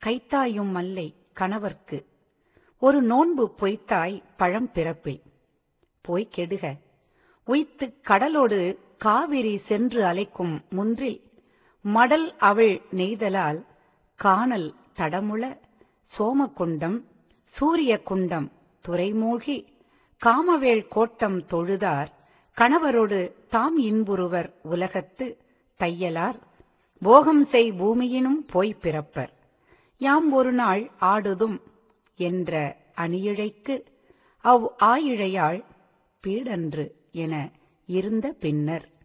கைத்தாயும் மல்லை கணவர்க்கு ஒரு நோன்பு பொய்த்தாய் பழம் பிறப்பில் போய் கெடுக உய்த்துக் கடலோடு காவிரி சென்று அலைக்கும் முன்றில் மடல் அவள் நெய்தலால் கானல் தடமுள சோமகுண்டம் சூரிய குண்டம் துறைமூழ்கி காமவேள் கோட்டம் தொழுதார் கணவரோடு தாம் இன்புறுவர் உலகத்து தையலார் போகம் செய் பூமியினும் போய் பிறப்பர் யாம் ஒரு நாள் ஆடுதும் என்ற அணியிழைக்கு அவ் ஆயிழையாள் பீடன்று என இருந்த பின்னர்